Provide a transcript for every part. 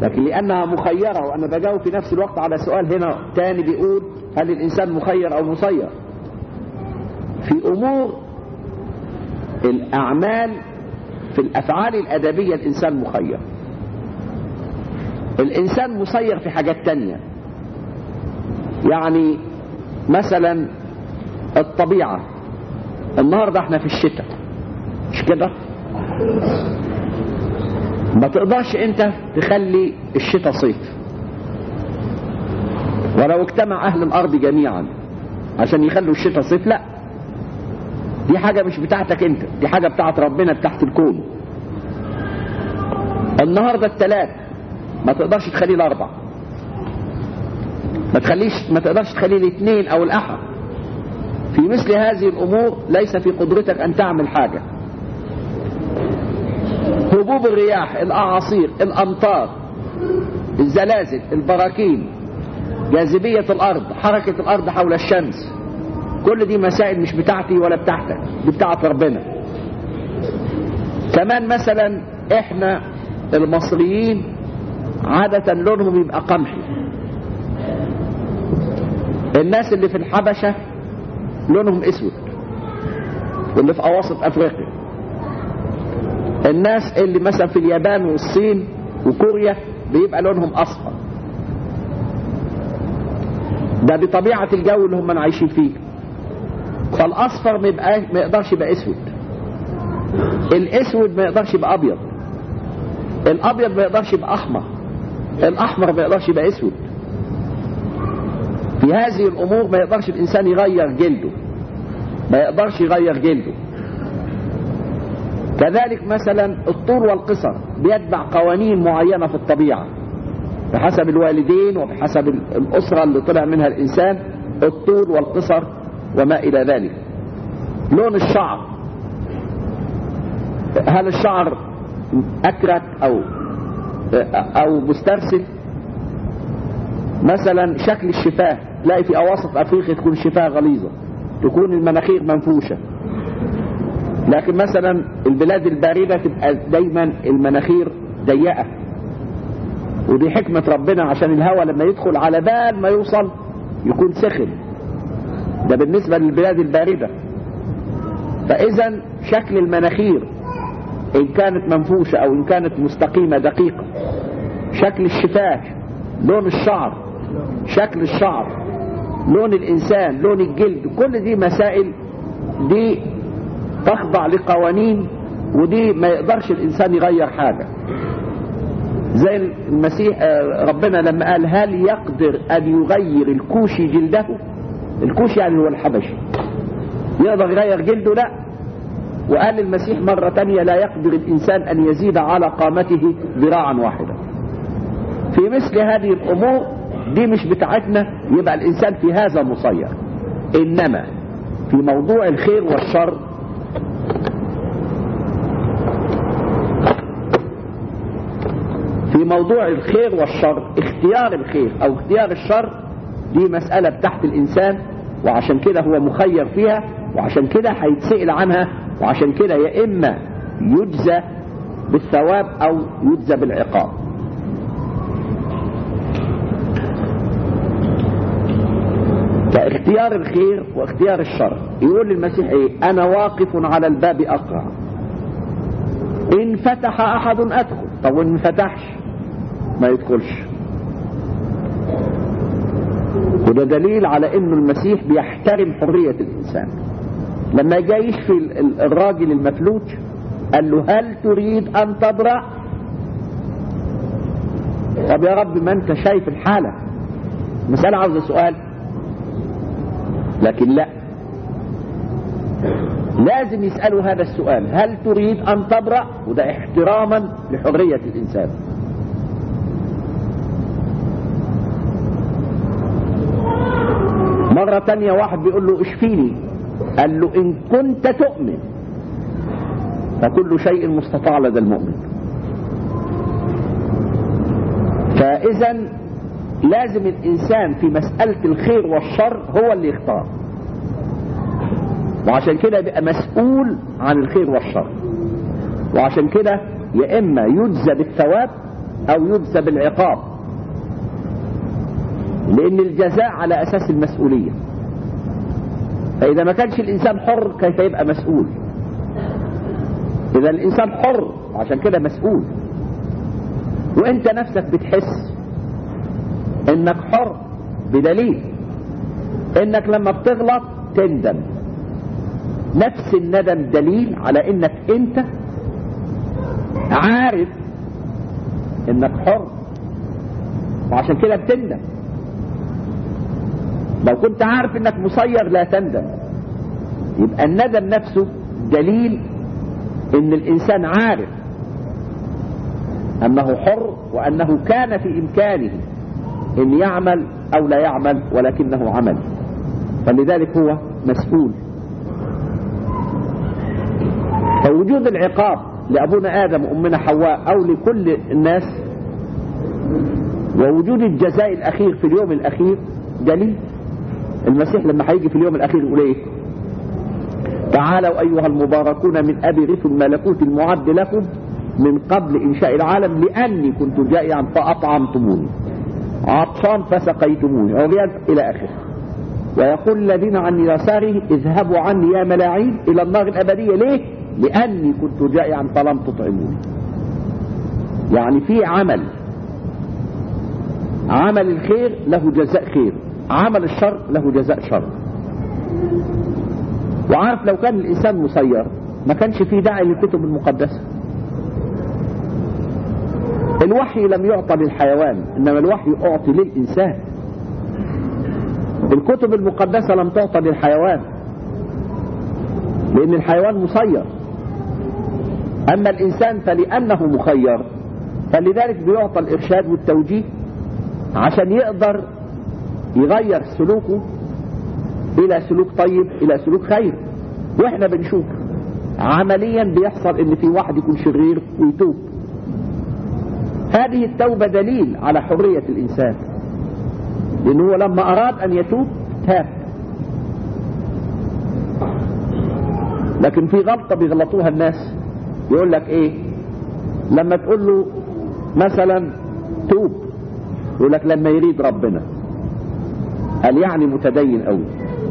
لكن لأنها مخيرة وأنا بجاوب في نفس الوقت على سؤال هنا تاني بيقول هل الإنسان مخير أو مسير في أمور الأعمال في الأفعال الأدبية الإنسان مخير الإنسان مسير في حاجات تانية يعني مثلا الطبيعة النهاردة احنا في الشتاء مش كده ما تقدرش انت تخلي الشتاء صيف ولو اجتمع اهل الارض جميعا عشان يخلوا الشتاء صيف لا دي حاجة مش بتاعتك انت دي حاجة بتاعت ربنا بتاعت الكون النهاردة التلات ما تقدرش تخليه الاربع ما تخليش ما تقدرش تخليه الاثنين او الاحد في مثل هذه الامور ليس في قدرتك ان تعمل حاجة هبوب الرياح الاعاصير الامطار الزلازل البراكين جاذبية الارض حركة الارض حول الشمس كل دي مسائل مش بتاعتي ولا بتاعتك دي بتاعت ربنا كمان مثلا احنا المصريين عادة لونهم يبقى قمحي الناس اللي في الحبشة لونهم اسود واللي في اواسط افريقيا الناس اللي مثلا في اليابان والصين وكوريا بيبقى لونهم اصفر ده بطبيعة الجو اللي هم عايشين فيه فالاصفر ما, يبقى ما يقدرش يبقى اسود الاسود ما يقدرش يبقى ابيض الابيض ما يقدرش يبقى احمر الاحمر ما يقدرش يبقى اسود في هذه الامور ما يقدرش الانسان يغير جلده ما يقدرش يغير جلده كذلك مثلا الطول والقصر بيتبع قوانين معينة في الطبيعة بحسب الوالدين وبحسب الأسرة اللي طلع منها الإنسان الطول والقصر وما إلى ذلك لون الشعر هل الشعر أكرت أو أو مسترسل مثلا شكل الشفاه تلاقي في أواسط أفريقيا تكون الشفاه غليظة تكون المناخير منفوشة لكن مثلا البلاد الباردة تبقى دايما المناخير ضيقة ودي حكمة ربنا عشان الهواء لما يدخل على بال ما يوصل يكون سخن ده بالنسبة للبلاد الباردة فإذا شكل المناخير إن كانت منفوشة أو إن كانت مستقيمة دقيقة شكل الشفاه لون الشعر شكل الشعر لون الإنسان لون الجلد كل دي مسائل دي تخضع لقوانين ودي ما يقدرش الإنسان يغير حاجة زي المسيح ربنا لما قال هل يقدر أن يغير الكوشي جلده الكوشي يعني هو الحبشي يقدر يغير جلده لا وقال المسيح مرة تانية لا يقدر الإنسان أن يزيد على قامته ذراعا واحدا في مثل هذه الأمور دي مش بتاعتنا يبقى الإنسان في هذا مسير إنما في موضوع الخير والشر في موضوع الخير والشر اختيار الخير او اختيار الشر دي مسألة بتاعت الانسان وعشان كده هو مخير فيها وعشان كده هيتسئل عنها وعشان كده يا اما يجزى بالثواب او يجزى بالعقاب فاختيار الخير واختيار الشر يقول للمسيح ايه انا واقف على الباب اقرع ان فتح احد ادخل طب وان فتحش ما يدخلش وده دليل على انه المسيح بيحترم حرية الانسان لما جاء يشفي الراجل المفلوج قال له هل تريد ان تبرأ طب يا رب ما انت شايف الحالة مسألة عاوزة سؤال لكن لا لازم يسألوا هذا السؤال هل تريد أن تبرأ وده احتراما لحرية الإنسان مرة تانية واحد بيقول له اشفيني قال له إن كنت تؤمن فكل شيء مستطاع لدى المؤمن فإذا لازم الإنسان في مسألة الخير والشر هو اللي يختار وعشان كده يبقى مسؤول عن الخير والشر وعشان كده يا اما يجزى بالثواب أو يبسى بالعقاب لأن الجزاء على أساس المسؤولية فإذا ما كانش الإنسان حر كيف يبقى مسؤول إذا الإنسان حر عشان كده مسؤول وانت نفسك بتحس انك حر بدليل انك لما بتغلط تندم نفس الندم دليل على انك انت عارف انك حر وعشان كده بتندم لو كنت عارف انك مسير لا تندم يبقى الندم نفسه دليل ان الانسان عارف انه حر وانه كان في امكانه ان يعمل او لا يعمل ولكنه عمل فلذلك هو مسؤول فوجود العقاب لابونا ادم وامنا حواء او لكل الناس ووجود الجزاء الاخير في اليوم الاخير دليل المسيح لما هيجي في اليوم الاخير يقول ايه تعالوا ايها المباركون من ابي رث الملكوت المعد لكم من قبل انشاء العالم لاني كنت جائعا فاطعمتموني عطشان فسقيتموني عريان الى اخره ويقول الذين عن يساره اذهبوا عني يا ملاعين الى النار الابديه ليه لاني كنت جائعا فلم تطعموني يعني في عمل عمل الخير له جزاء خير عمل الشر له جزاء شر وعارف لو كان الانسان مسير ما كانش فيه داعي للكتب المقدسه الوحي لم يعطى للحيوان انما الوحي اعطي للانسان الكتب المقدسه لم تعطى للحيوان لان الحيوان مسير اما الانسان فلانه مخير فلذلك بيعطى الارشاد والتوجيه عشان يقدر يغير سلوكه الى سلوك طيب الى سلوك خير واحنا بنشوف عمليا بيحصل ان في واحد يكون شرير ويتوب هذه التوبة دليل على حرية الإنسان لأنه لما أراد أن يتوب تاب لكن في غلطة بيغلطوها الناس يقول لك إيه لما تقول له مثلا توب يقول لك لما يريد ربنا قال يعني متدين قوي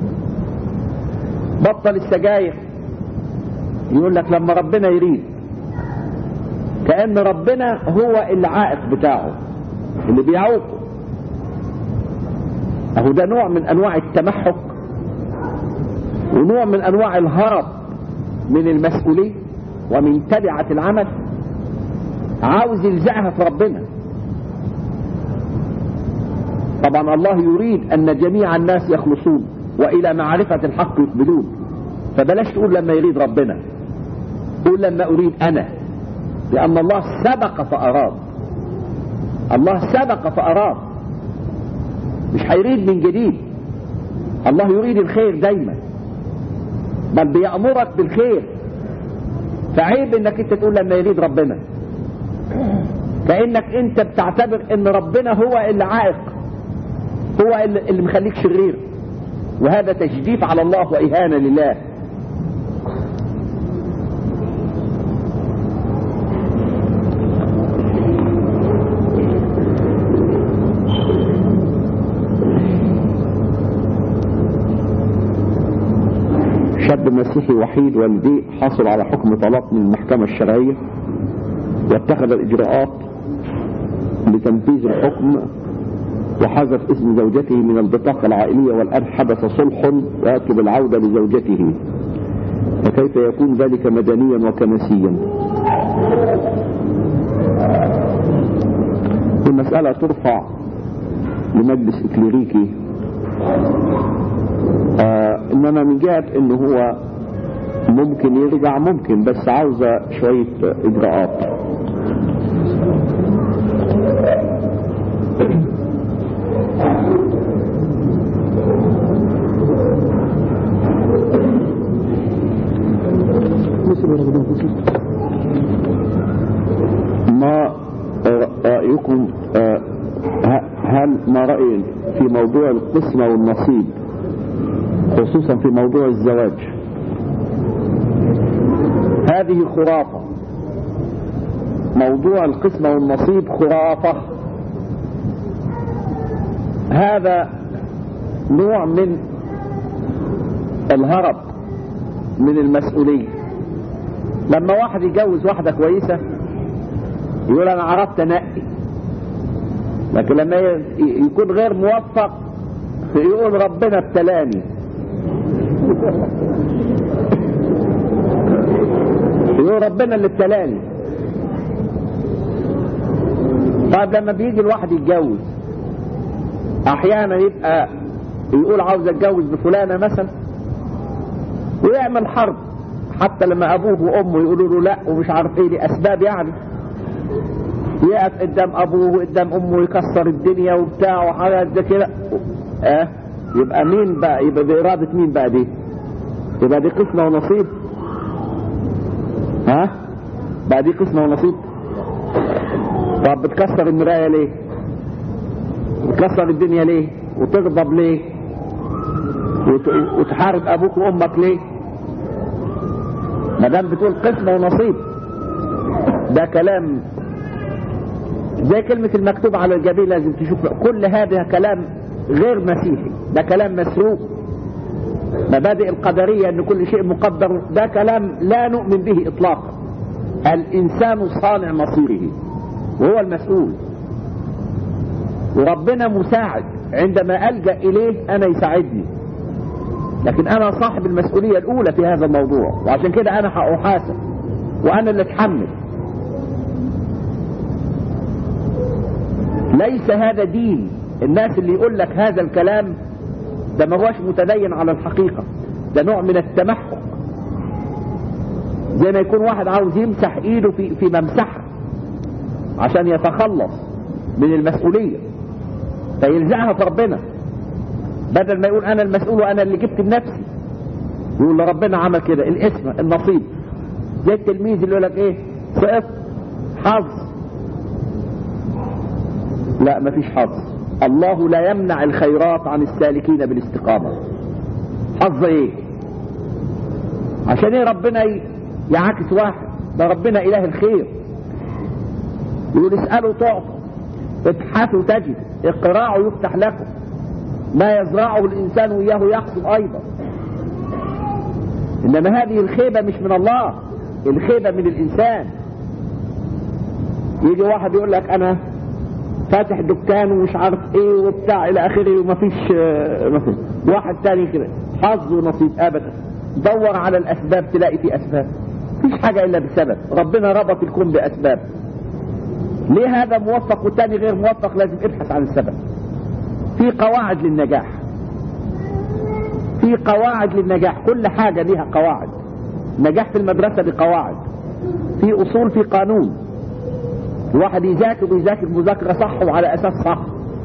بطل السجاير يقول لك لما ربنا يريد كأن ربنا هو العائق بتاعه اللي بيعوقه اهو ده نوع من انواع التمحك ونوع من انواع الهرب من المسؤولية ومن تبعة العمل عاوز يلزقها في ربنا طبعا الله يريد ان جميع الناس يخلصون والى معرفة الحق يقبلون فبلاش تقول لما يريد ربنا قول لما اريد انا لأن الله سبق فأراد الله سبق فأراد مش هيريد من جديد الله يريد الخير دايما بل بيأمرك بالخير فعيب انك انت تقول لما يريد ربنا كأنك انت بتعتبر ان ربنا هو اللي عائق هو اللي مخليك شرير وهذا تجديف على الله وإهانة لله شاب مسيحي وحيد والديه حصل على حكم طلاق من المحكمة الشرعية واتخذ الإجراءات لتنفيذ الحكم وحذف اسم زوجته من البطاقة العائلية والآن حدث صلح ويطلب العودة لزوجته فكيف يكون ذلك مدنيا وكنسيا المسألة ترفع لمجلس إكليريكي آه انما من جهة انه هو ممكن يرجع ممكن بس عاوزة شوية اجراءات ما رأيكم آه هل ما رأي في موضوع القسمة والنصيب خصوصا في موضوع الزواج هذه خرافة موضوع القسمة والنصيب خرافة هذا نوع من الهرب من المسؤولية لما واحد يجوز واحدة كويسة يقول انا عرفت انقي لكن لما يكون غير موفق يقول ربنا ابتلاني يقول ربنا اللي ابتلاني طيب لما بيجي الواحد يتجوز احيانا يبقى يقول عاوز اتجوز بفلانة مثلا ويعمل حرب حتى لما ابوه وامه يقولوا له لا ومش عارف ايه لاسباب يعني يقف قدام ابوه وقدام امه يكسر الدنيا وبتاع وحاجات زي كده اه يبقى مين بقى يبقى بإرادة مين بقى دي يبقى دي قسمة ونصيب ها بقى دي قسمة ونصيب طب بتكسر المراية ليه بتكسر الدنيا ليه وتغضب ليه وت... وتحارب ابوك وامك ليه ما دام بتقول قسمة ونصيب ده كلام زي كلمة المكتوب على الجبين لازم تشوف كل هذا كلام غير مسيحي ده كلام مسروق مبادئ القدرية ان كل شيء مقدر ده كلام لا نؤمن به اطلاقا الانسان صانع مصيره وهو المسؤول وربنا مساعد عندما ألجأ إليه أنا يساعدني لكن أنا صاحب المسؤولية الأولى في هذا الموضوع وعشان كده أنا هأحاسب وأنا اللي أتحمل ليس هذا دين الناس اللي يقول لك هذا الكلام ده ما هوش متدين على الحقيقة ده نوع من التمحق زي ما يكون واحد عاوز يمسح ايده في, في ممسحة عشان يتخلص من المسؤولية فيلزقها في ربنا بدل ما يقول انا المسؤول وانا اللي جبت بنفسي يقول ربنا عمل كده الاسم النصيب زي التلميذ اللي يقول لك ايه سقط حظ لا مفيش حظ الله لا يمنع الخيرات عن السالكين بالاستقامة حظ ايه عشان ايه ربنا يعاكس واحد ده ربنا اله الخير يقول اسألوا تعطوا ابحثوا تجد اقرأوا يفتح لكم ما يزرعه الانسان وياه يحصد ايضا انما هذه الخيبة مش من الله الخيبة من الانسان يجي واحد يقول لك انا فاتح دكان ومش عارف ايه وبتاع الى اخره ومفيش مفيش واحد تاني كده حظ ونصيب ابدا دور على الاسباب تلاقي في اسباب مفيش حاجة الا بسبب ربنا ربط الكون باسباب ليه هذا موفق والتاني غير موفق لازم ابحث عن السبب في قواعد للنجاح في قواعد للنجاح كل حاجة ليها قواعد نجاح في المدرسة بقواعد في اصول في قانون الواحد يذاكر ويذاكر مذاكرة صح وعلى اساس صح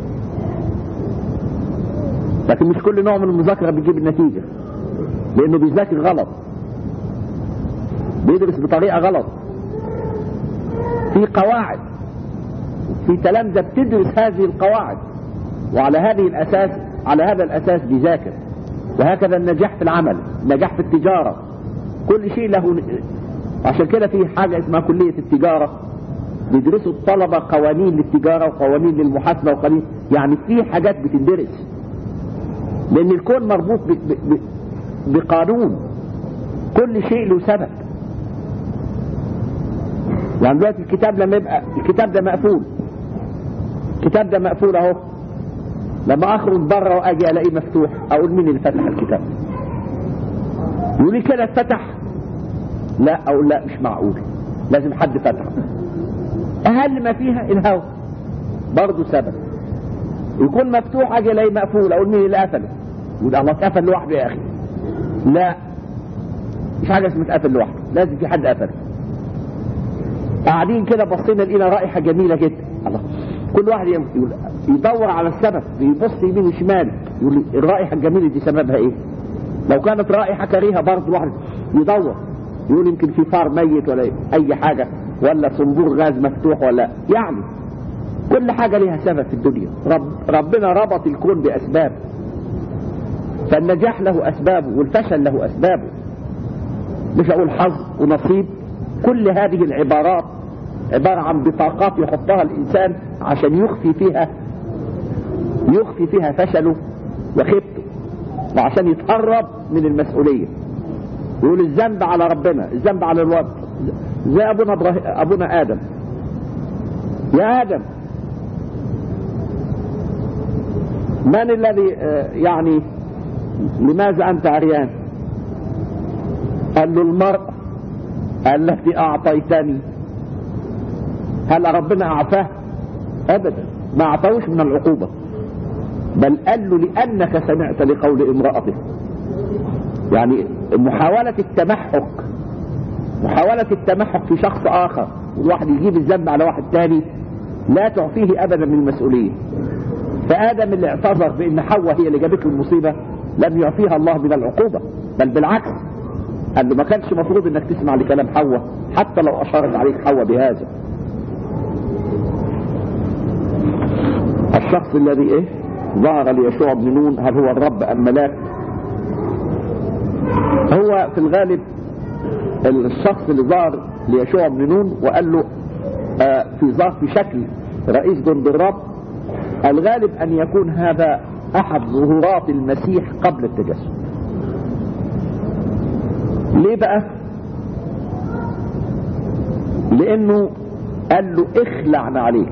لكن مش كل نوع من المذاكرة بيجيب النتيجة لانه بيذاكر غلط بيدرس بطريقة غلط في قواعد في تلامذة بتدرس هذه القواعد وعلى هذه الاساس على هذا الاساس بيذاكر وهكذا النجاح في العمل النجاح في التجارة كل شيء له عشان كده في حاجة اسمها كلية التجارة بيدرسوا الطلبة قوانين للتجارة وقوانين للمحاسبة وقوانين يعني في حاجات بتدرس لان الكون مربوط ب... ب... ب... بقانون كل شيء له سبب يعني دلوقتي الكتاب لما يبقى الكتاب ده مقفول الكتاب ده مقفول اهو لما اخرج بره واجي الاقيه مفتوح اقول مين اللي فتح الكتاب يقول لي كده اتفتح لا اقول لا مش معقول لازم حد فتحه اقل ما فيها الهواء برضه سبب يكون مفتوح اجي الاقيه مقفول اقول مين اللي قفله يقول الله اتقفل لوحده يا اخي لا مش حاجه اسمها اتقفل لوحده لازم في حد قفله قاعدين كده بصينا لقينا رائحه جميله جدا الله كل واحد يقول يدور على السبب يبص يمين وشمال يقول الرائحه الجميله دي سببها ايه لو كانت رائحه كريهه برضه الواحد يدور يقول يمكن في فار ميت ولا اي حاجه ولا صنبور غاز مفتوح ولا يعني كل حاجة لها سبب في الدنيا رب ربنا ربط الكون بأسباب فالنجاح له أسبابه والفشل له أسبابه مش أقول حظ ونصيب كل هذه العبارات عبارة عن بطاقات يحطها الإنسان عشان يخفي فيها يخفي فيها فشله وخيبته وعشان يتقرب من المسؤولية يقول الذنب على ربنا الذنب على الوضع زي أبونا, إبراهيم أبونا آدم يا آدم من الذي يعني لماذا أنت عريان قال له المرأة التي أعطيتني هل ربنا أعفاه أبدا ما أعطاهوش من العقوبة بل قال له لأنك سمعت لقول امرأته يعني محاولة التمحك محاولة التمحك في شخص آخر والواحد يجيب الذنب على واحد تاني لا تعفيه أبدا من المسؤولية فآدم اللي اعتذر بأن حواء هي اللي جابت له المصيبة لم يعفيها الله من العقوبة بل بالعكس قال له ما كانش مفروض انك تسمع لكلام حواء حتى لو اشارت عليك حواء بهذا الشخص الذي ايه ظهر ليشوع بن نون هل هو الرب ام ملاك هو في الغالب الشخص اللي ظهر ليشوع بن نون وقال له آه في ظهر في شكل رئيس جند الرب الغالب ان يكون هذا احد ظهورات المسيح قبل التجسد ليه بقى لانه قال له اخلع عليك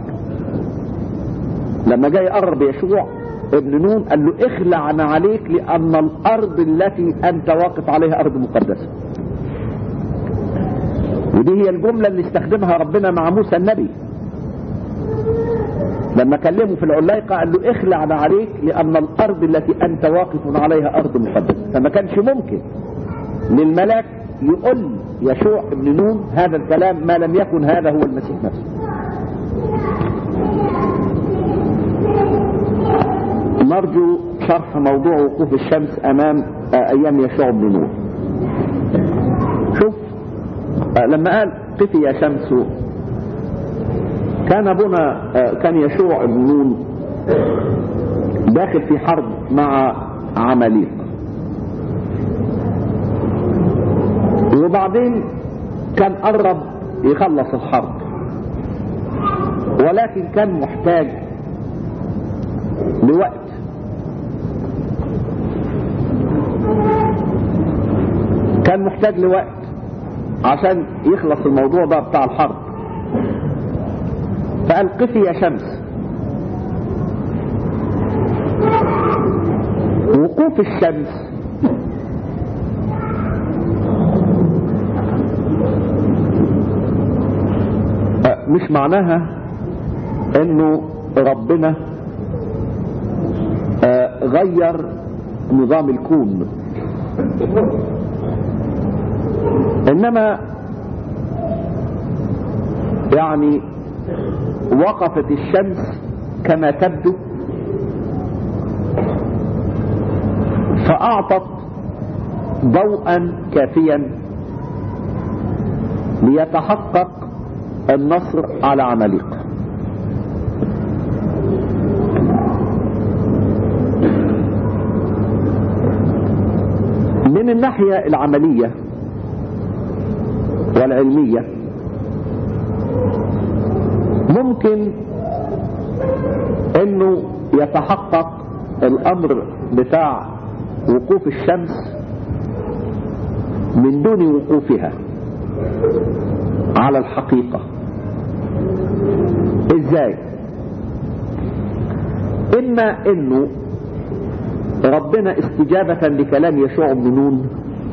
لما جاي يقرب يشوع ابن نون قال له اخلع عليك لان الارض التي انت واقف عليها ارض مقدسه ودي هي الجمله اللي استخدمها ربنا مع موسى النبي لما كلمه في العلايقة قال له اخلع عليك لأن الأرض التي أنت واقف عليها أرض مقدسة فما كانش ممكن للملاك يقول يشوع بن نون هذا الكلام ما لم يكن هذا هو المسيح نفسه نرجو شرح موضوع وقوف الشمس أمام أيام يشوع بن نون شوف لما قال قفي يا شمس كان ابونا كان يشوع بن نون داخل في حرب مع عماليق وبعدين كان قرب يخلص الحرب ولكن كان محتاج لوقت كان محتاج لوقت عشان يخلص الموضوع ده بتاع الحرب فقال قفي يا شمس وقوف الشمس مش معناها انه ربنا غير نظام الكون انما يعني وقفت الشمس كما تبدو فأعطت ضوءا كافيا ليتحقق النصر على عماليق من الناحية العملية والعلمية ممكن انه يتحقق الامر بتاع وقوف الشمس من دون وقوفها على الحقيقة ازاي اما انه ربنا استجابة لكلام يشوع بن نون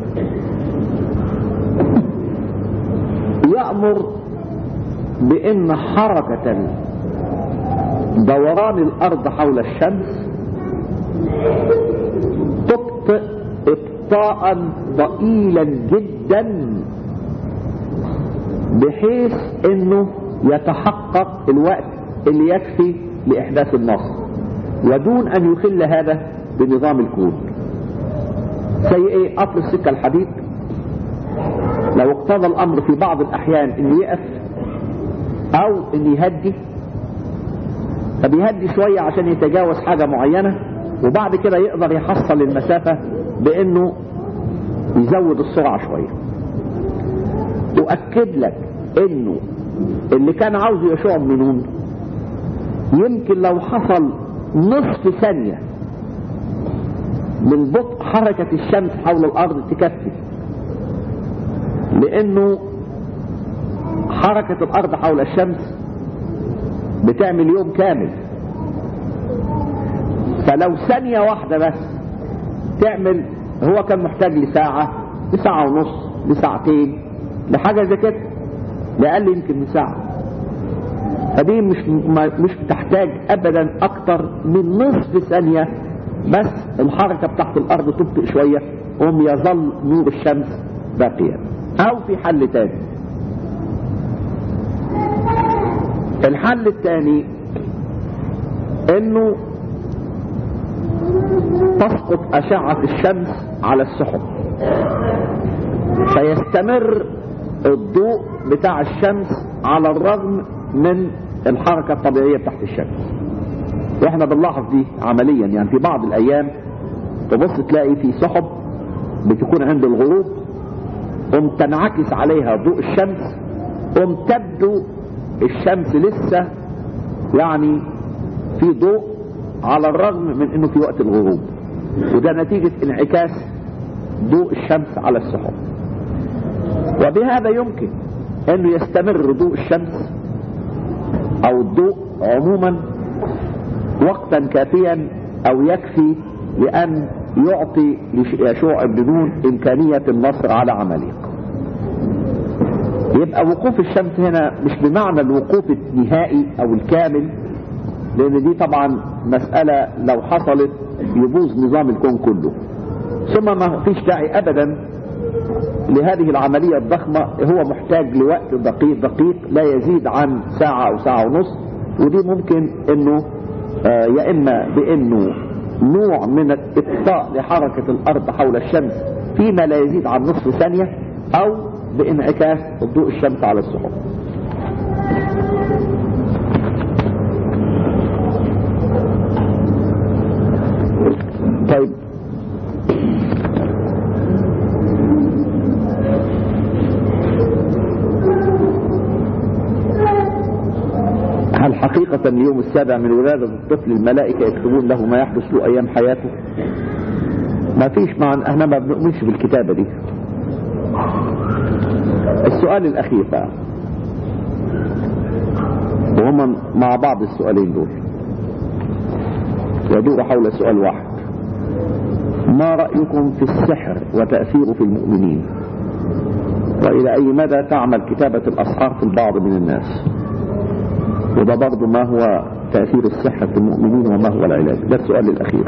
يأمر بان حركة دوران الارض حول الشمس تبطئ ابطاء ضئيلا جدا بحيث انه يتحقق الوقت اللي يكفي لاحداث النصر ودون ان يخل هذا بنظام الكون زي ايه قطر السكة الحديد لو اقتضى الامر في بعض الاحيان انه يقف او ان يهدي فبيهدي شوية عشان يتجاوز حاجة معينة وبعد كده يقدر يحصل المسافة بانه يزود السرعة شوية أؤكد لك انه اللي كان عاوز يشوع من نون يمكن لو حصل نصف ثانية من بطء حركة الشمس حول الأرض تكفي لأنه حركة الأرض حول الشمس بتعمل يوم كامل فلو ثانية واحدة بس تعمل هو كان محتاج لساعة لساعة ونص لساعتين لحاجة زي كده لأقل يمكن من ساعة فدي مش مش بتحتاج أبدا أكتر من نصف ثانية بس الحركة بتاعت الأرض تبطئ شوية وهم يظل نور الشمس باقيا أو في حل تاني الحل الثاني انه تسقط اشعة الشمس على السحب فيستمر الضوء بتاع الشمس على الرغم من الحركة الطبيعية بتاعت الشمس واحنا بنلاحظ دي عمليا يعني في بعض الايام تبص تلاقي في سحب بتكون عند الغروب قم تنعكس عليها ضوء الشمس قم تبدو الشمس لسه يعني في ضوء على الرغم من انه في وقت الغروب وده نتيجة انعكاس ضوء الشمس على السحب وبهذا يمكن انه يستمر ضوء الشمس او الضوء عموما وقتا كافيا او يكفي لان يعطي ليشوع بن نون امكانية النصر على عمليق يبقى وقوف الشمس هنا مش بمعنى الوقوف النهائي او الكامل لان دي طبعا مسألة لو حصلت يبوظ نظام الكون كله ثم ما فيش داعي ابدا لهذه العملية الضخمة هو محتاج لوقت دقيق دقيق لا يزيد عن ساعة او ساعة ونص ودي ممكن انه آه يا اما بانه نوع من الابطاء لحركة الارض حول الشمس فيما لا يزيد عن نصف ثانية او بانعكاس ضوء الشمس على السحب طيب هل حقيقة اليوم السابع من ولادة الطفل الملائكة يكتبون له ما يحدث له أيام حياته ما فيش مع احنا ما بنؤمنش بالكتابة دي السؤال الأخير بقى وهم مع بعض السؤالين دول يدور حول سؤال واحد ما رأيكم في السحر وتأثيره في المؤمنين وإلى أي مدى تعمل كتابة الأسحار في البعض من الناس وده برضه ما هو تأثير السحر في المؤمنين وما هو العلاج ده السؤال الأخير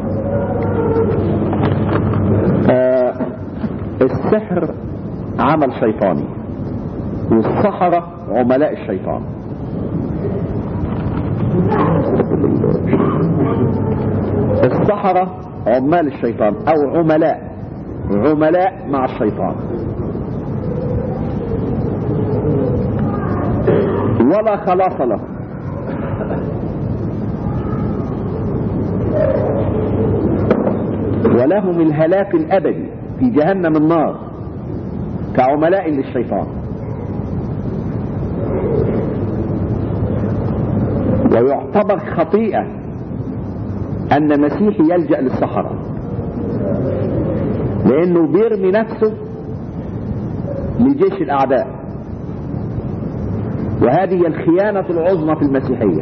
آه السحر عمل شيطاني والسحرة عملاء الشيطان السحرة عمال الشيطان او عملاء عملاء مع الشيطان ولا خلاص له ولهم الهلاك الابدي في جهنم النار كعملاء للشيطان ويعتبر خطيئة أن مسيحي يلجأ للصحراء لأنه بيرمي نفسه لجيش الأعداء وهذه الخيانة العظمى في المسيحية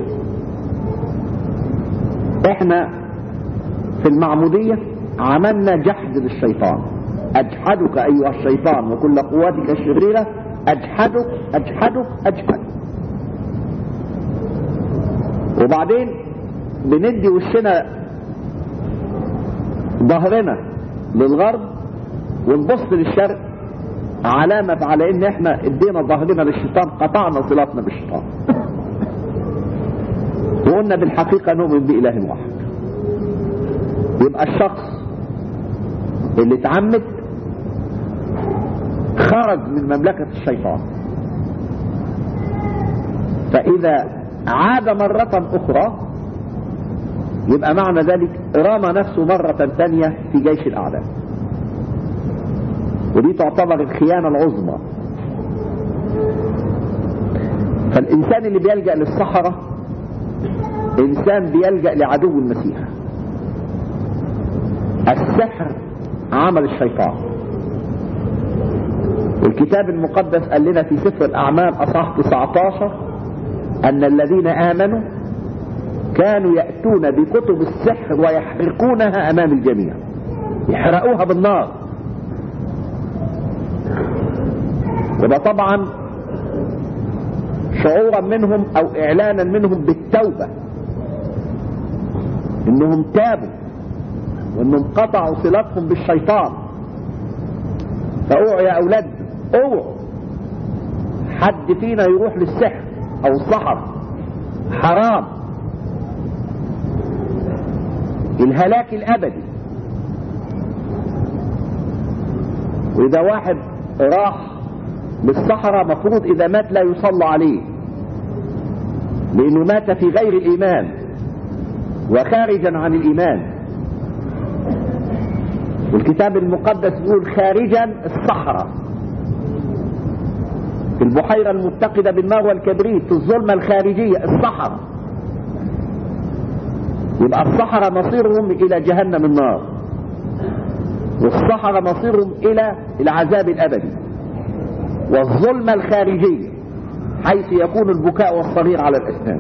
احنا في المعمودية عملنا جحد للشيطان أجحدك أيها الشيطان وكل قواتك الشريرة أجحدك أجحدك أجحدك وبعدين بندي وشنا ظهرنا للغرب ونبص للشرق علامة على ان احنا ادينا ظهرنا للشيطان قطعنا صلاتنا بالشيطان وقلنا بالحقيقة نؤمن بإله واحد يبقى الشخص اللي اتعمد خرج من مملكة الشيطان فإذا عاد مرة أخرى يبقى معنى ذلك رمى نفسه مرة ثانية في جيش الأعداء ودي تعتبر الخيانة العظمى فالإنسان اللي بيلجأ للصحراء إنسان بيلجأ لعدو المسيح السحر عمل الشيطان والكتاب المقدس قال لنا في سفر الأعمال أصح 19 أن الذين آمنوا كانوا يأتون بكتب السحر ويحرقونها أمام الجميع يحرقوها بالنار وده طبعا شعورا منهم او اعلانا منهم بالتوبة انهم تابوا وانهم قطعوا صلتهم بالشيطان فاوعوا يا اولاد اوعوا حد فينا يروح للسحر او السحر حرام الهلاك الابدي واذا واحد راح للصحراء مفروض اذا مات لا يصلى عليه لانه مات في غير الايمان وخارجا عن الايمان والكتاب المقدس يقول خارجا الصحراء في البحيرة المتقدة بالماء والكبريت في الظلمة الخارجية الصحراء يبقى الصحراء مصيرهم إلى جهنم النار والصحراء مصيرهم إلى العذاب الأبدي والظلمة الخارجية حيث يكون البكاء والصغير على الأسنان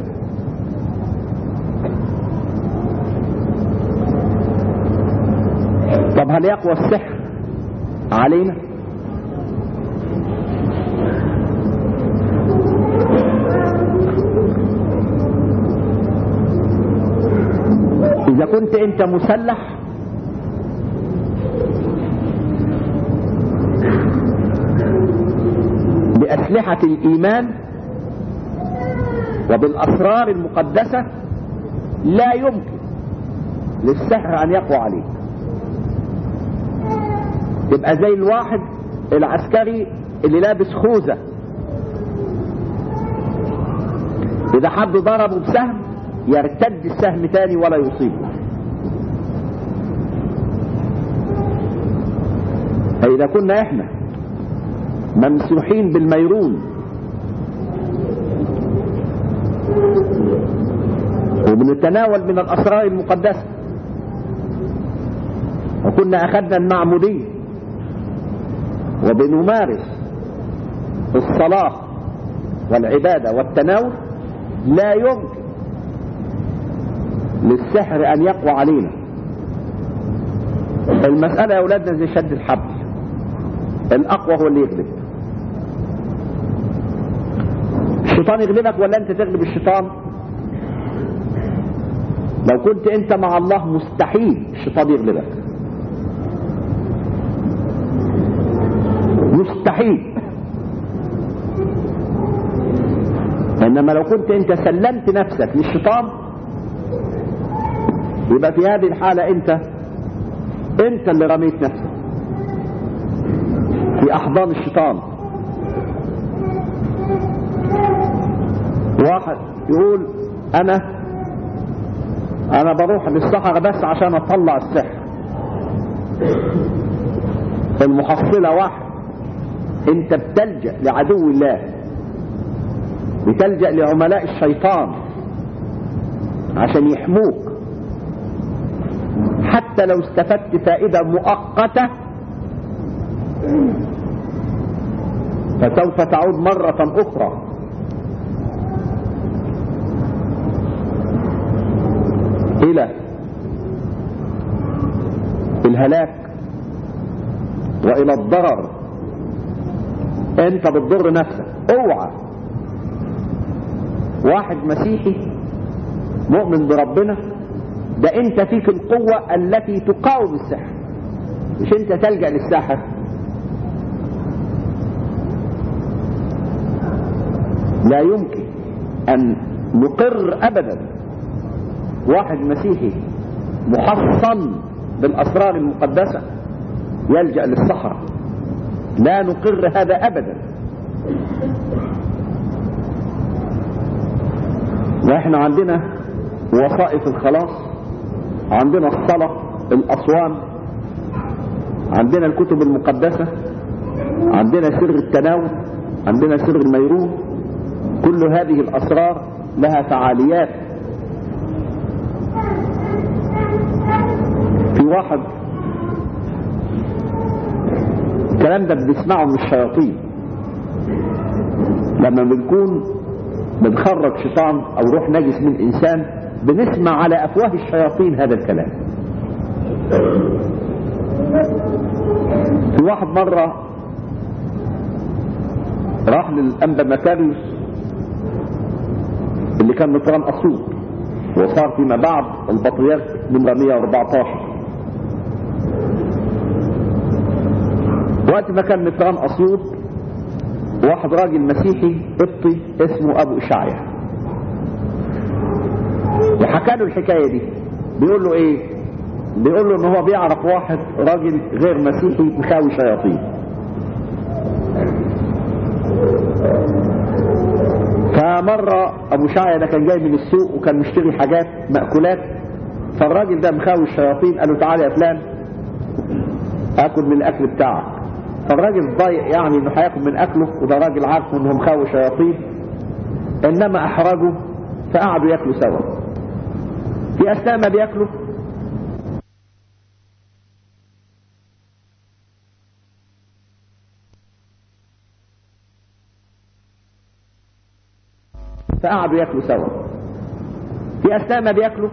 طب هل يقوى السحر علينا إذا كنت أنت مسلح بأسلحة الإيمان وبالأسرار المقدسة لا يمكن للسحر أن يقوى عليك تبقى زي الواحد العسكري اللي لابس خوذة إذا حد ضربه بسهم يرتد السهم تاني ولا يصيبه فإذا كنا إحنا ممسوحين بالميرون وبنتناول من الأسرار المقدسة وكنا أخذنا المعمودية وبنمارس الصلاة والعبادة والتناول لا يمكن للسحر أن يقوى علينا المسألة يا أولادنا زي شد الحبل الأقوى هو اللي يغلب الشيطان يغلبك ولا أنت تغلب الشيطان لو كنت أنت مع الله مستحيل الشيطان يغلبك مستحيل انما لو كنت انت سلمت نفسك للشيطان يبقى في هذه الحالة انت انت اللي رميت نفسك في احضان الشيطان واحد يقول انا انا بروح للصحراء بس عشان اطلع السحر المحصلة واحد انت بتلجأ لعدو الله بتلجأ لعملاء الشيطان عشان يحموك حتى لو استفدت فائدة مؤقتة فسوف تعود مرة أخرى إلى الهلاك وإلى الضرر أنت بتضر نفسك اوعى واحد مسيحي مؤمن بربنا ده انت فيك القوة التي تقاوم السحر مش انت تلجأ للساحر لا يمكن ان نقر ابدا واحد مسيحي محصن بالاسرار المقدسة يلجأ للصحراء لا نقر هذا ابدا واحنا عندنا وسائط الخلاص عندنا الصلاة الأصوام عندنا الكتب المقدسة عندنا سر التناول عندنا سر الميرون كل هذه الأسرار لها فعاليات في واحد الكلام ده بنسمعه من الشياطين لما بنكون بنخرج شيطان او روح نجس من انسان بنسمع على افواه الشياطين هذا الكلام في واحد مرة راح للأنبا مكاريوس اللي كان مطران أسيوط وصار فيما بعد البطريرك نمرة 114 وقت ما كان مطران أسيوط واحد راجل مسيحي قبطي اسمه أبو إشعيا وحكى له الحكاية دي بيقول له إيه بيقول له ان هو بيعرف واحد راجل غير مسيحي مخاوي شياطين فمرة ابو شعيا ده كان جاي من السوق وكان مشتري حاجات مأكولات فالراجل ده مخاوي الشياطين قال له تعالى يا فلان اكل من الاكل بتاعك فالراجل ضايق يعني انه هياكل من اكله وده راجل عارفه انه مخاوي شياطين انما احرجه فقعدوا ياكلوا سوا في اثناء ما بياكلوا فقعدوا ياكلوا سوا في اثناء ما بياكلوا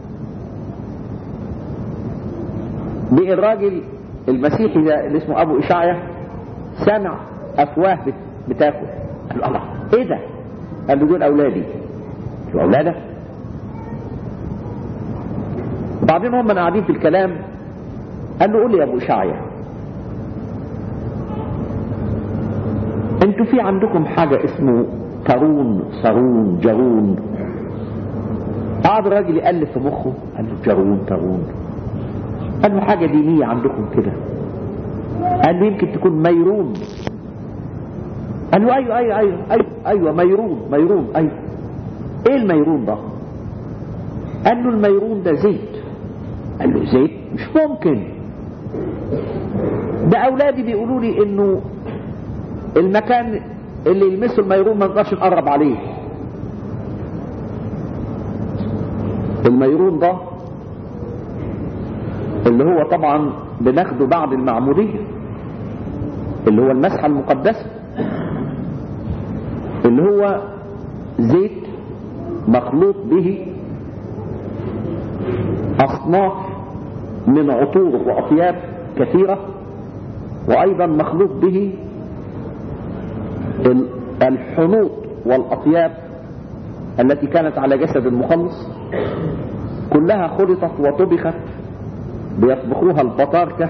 بقي الراجل المسيحي ده اللي اسمه ابو اشعيا سمع افواه بتاكل قال له الله ايه ده قال له دول اولادي شو اولادك وبعدين هم قاعدين في الكلام قال له قول لي يا ابو اشعيا انتوا في عندكم حاجه اسمه ترون صارون جرون قعد الراجل يقلب في مخه قال له جرون ترون قال له حاجة دينية عندكم كده قال له يمكن تكون ميرون قال له ايوه ايوه ايوه ايوه, أيوة ميرون ميرون ايوه ايه الميرون ده قال له الميرون ده زيت قال له زيت مش ممكن ده اولادي بيقولوا لي انه المكان اللي يلمسه الميرون ما نقدرش نقرب عليه الميرون ده اللي هو طبعا بناخده بعد المعمودية اللي هو المسحة المقدسة اللي هو زيت مخلوط به أصناف من عطور وأطياب كثيرة وأيضا مخلوط به الحنوط والأطياب التي كانت على جسد المخلص كلها خلطت وطبخت بيطبخوها البطاركة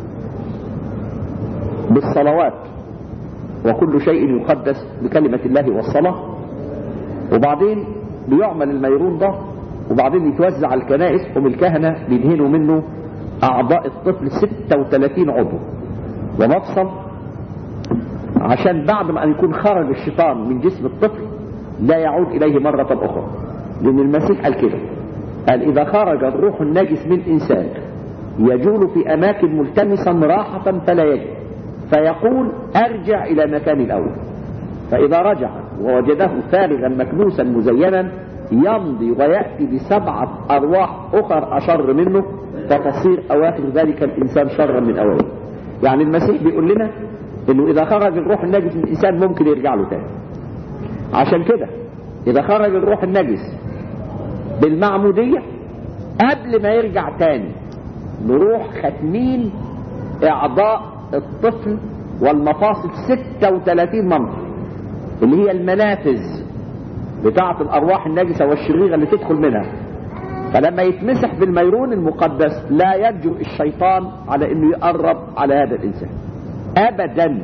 بالصلوات وكل شيء يقدس بكلمة الله والصلاة وبعدين بيعمل الميرون ده وبعدين يتوزع الكنائس هم الكهنة بيدهنوا منه أعضاء الطفل 36 عضو ومفصل عشان بعد ما أن يكون خرج الشيطان من جسم الطفل لا يعود إليه مرة أخرى لأن المسيح قال كده قال إذا خرج الروح النجس من إنسان يجول في أماكن ملتمسا راحة فلا يجد فيقول أرجع إلى مكان الأول فإذا رجع ووجده فارغا مكنوسا مزينا يمضي ويأتي بسبعة أرواح أخر أشر منه فتصير أواخر ذلك الإنسان شرا من أوله يعني المسيح بيقول لنا إنه إذا خرج الروح النجس من الإنسان ممكن يرجع له تاني عشان كده إذا خرج الروح النجس بالمعمودية قبل ما يرجع تاني نروح ختمين إعضاء الطفل والمفاصل 36 منطقة اللي هي المنافذ بتاعة الأرواح النجسة والشريرة اللي تدخل منها فلما يتمسح بالميرون المقدس لا يرجو الشيطان على انه يقرب على هذا الانسان ابدا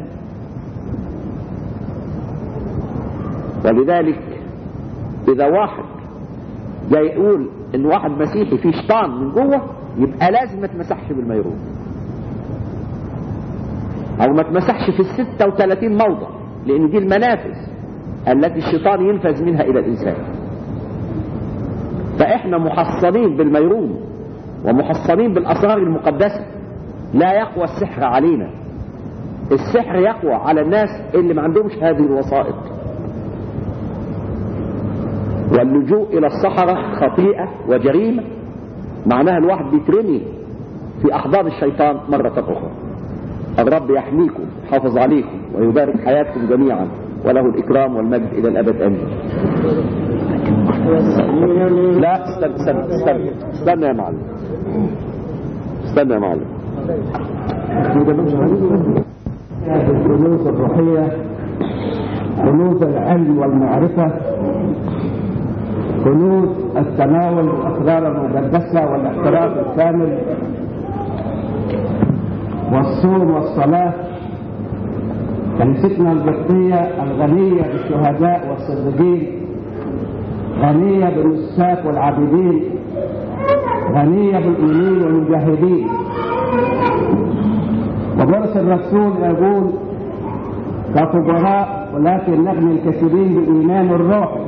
ولذلك اذا واحد جاي يقول ان واحد مسيحي فيه شيطان من جوه يبقى لازم ما تمسحش بالميرون او ما تمسحش في الستة وثلاثين موضع لان دي المنافذ التي الشيطان ينفذ منها الى الانسان فاحنا محصنين بالميرون ومحصنين بالاسرار المقدسة لا يقوى السحر علينا السحر يقوى على الناس اللي ما عندهمش هذه الوسائط واللجوء إلى الصحراء خطيئة وجريمة معناها الواحد بيترمي في أحضان الشيطان مرة أخرى الرب يحميكم يحافظ عليكم ويبارك حياتكم جميعا وله الإكرام والمجد إلى الأبد آمين لا استنى استنى استنى استنى يا معلم استنى يا معلم الكنوز الروحية كنوز العلم والمعرفة كنوز التناول الأسرار المقدسة والاحتراف الكامل والصوم والصلاة كنيستنا القبطية الغنية بالشهداء والصديقين غنية بالنساك والعابدين غنية بالمؤمنين والمجاهدين وبرس الرسول يقول كفقراء ولكن نغني الكثيرين بالإيمان الروحي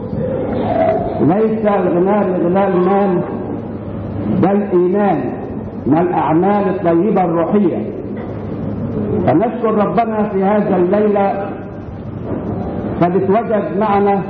ليس الغناء لغناء المال بل إيمان من الأعمال الطيبة الروحية فنشكر ربنا في هذا الليلة قد اتوجد معنا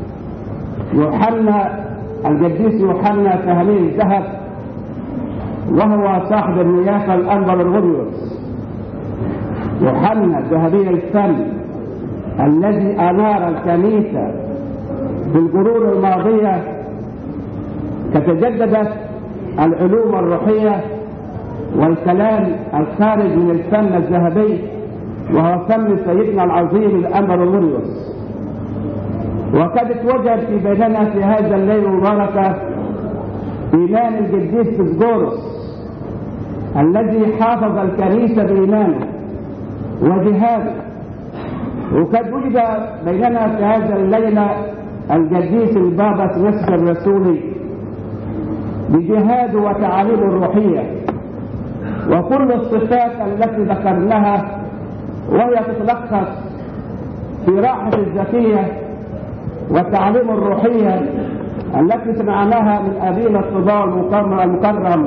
يوحنا القديس يوحنا فهمي الذهب وهو صاحب النيافة الأنبر الغريوس يوحنا ذهبي الفم الذي أنار الكنيسة في القرون الماضية تتجددت العلوم الروحية والكلام الخارج من الفم الذهبي وهو فم سيدنا العظيم الأنبر الغريوس وقد اتوجد في بيننا في هذا الليل المبارك إيمان القديس فسجورس الذي حافظ الكنيسة بإيمانه وجهاده وقد وجد بيننا في هذا الليلة القديس البابا نصف الرسولي بجهاده وتعاليمه الروحية وكل الصفات التي ذكرناها وهي تتلخص في راحة الزكية والتعليم الروحية التي سمعناها من أبينا الصداع المكرم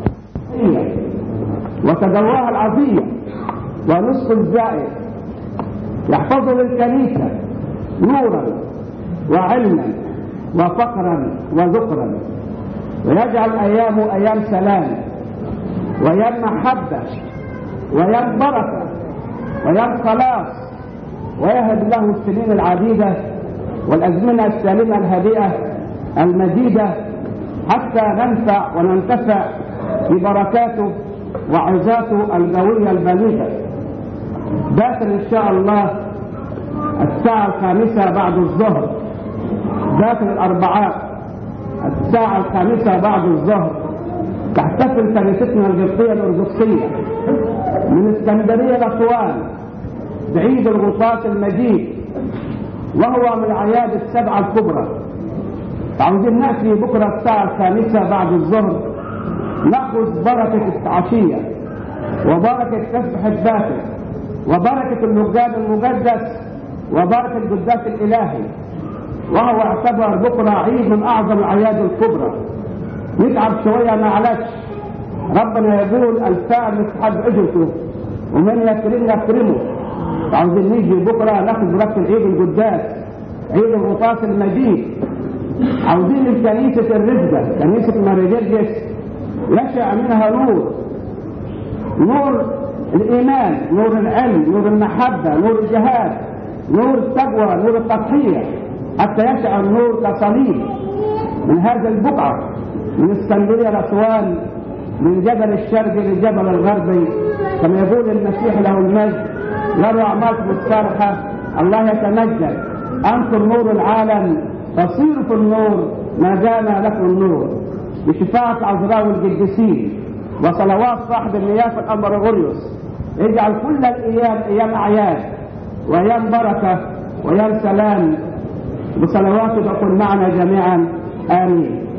وتدواها العظيم ونصف الزائد يحفظ للكنيسة نورا وعلما وفقرا وذكرا ويجعل أيامه أيام سلام وأيام محبة وأيام بركة وأيام خلاص ويهب له السنين العديدة والأزمنة السالمة الهادئة المجيدة حتى ننفع وننتفع ببركاته وعظاته القوية البليغة داخل إن شاء الله الساعة الخامسة بعد الظهر داخل الأربعاء الساعة الخامسة بعد الظهر تحتفل كنيستنا القبطية الأرثوذكسية من اسكندرية لأسوان بعيد الغطاس المجيد وهو من الأعياد السبعة الكبرى عاوزين نأتي بكرة الساعة الخامسة بعد الظهر نأخذ بركة العشية وبركة تسبح الباكر وبركة اللجان المقدس وبركة القداس الإلهي وهو يعتبر بكرة عيد من أعظم الأعياد الكبرى نتعب شوية معلش ربنا يقول الفاعل يسحب أجرته ومن يكرم يكرمه عاوزين نيجي بكرة ناخد بركة العيد القداس عيد الغطاس المجيد عاوزين الكنيسة الرزقة كنيسة ماريجرجس يشع منها نور نور الإيمان نور العلم نور المحبة نور الجهاد نور التقوى نور التضحية حتى يشع النور كصليب من هذا البقعة من اسكندرية لأسوان من جبل الشرقي للجبل الغربي كما يقول المسيح له المجد له أعمالكم الصالحة الله يتمجد أنتم نور العالم فصيروا في النور ما دام لكم النور بشفاعة عذراء القديسين وصلوات صاحب النيافة الأمر غريوس اجعل كل الأيام أيام أعياد وأيام بركة وأيام سلام بصلواتك تكون معنا جميعا آمين